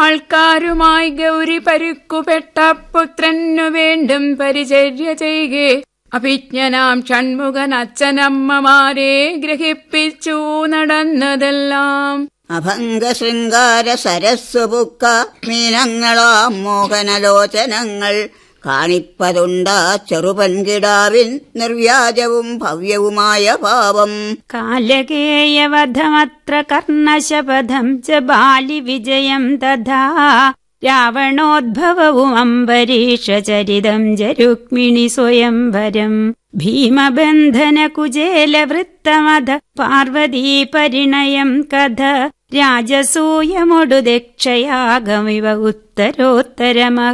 ആൾക്കാരുമായി ഗൗരി പരുക്കുപെട്ട പുത്രനു വേണ്ടും പരിചര്യ ചെയ്കെ അഭിജ്ഞനാം ഷൺമുഖൻ അച്ഛനമ്മമാരെ ഗ്രഹിപ്പിച്ചു നടന്നതെല്ലാം അഭംഗ ശൃംഗാര സരസ്സുപുക്ക മീനങ്ങളാം മോഹനലോചനങ്ങൾ കാണിപ്പതുണ്ടാ ചെറുപൻകിടാവിൻ നിർവ്യാജവും ഭവ്യവുമായ ഭാവം കാലകേയവധമത്ര കർണശപഥം ച ബാലിവിജയം തഥാ രാവണോദ്ഭവവും അംബരീഷചരിതം ജരുക്മിണി സ്വയംവരം ഭീമബന്ധന കുചേലവൃത്തമധ പാർവതീ പരിണയം കഥ രാജസൂയമൊടു ദക്ഷയാഗമിവ ഉത്തരോത്തരമ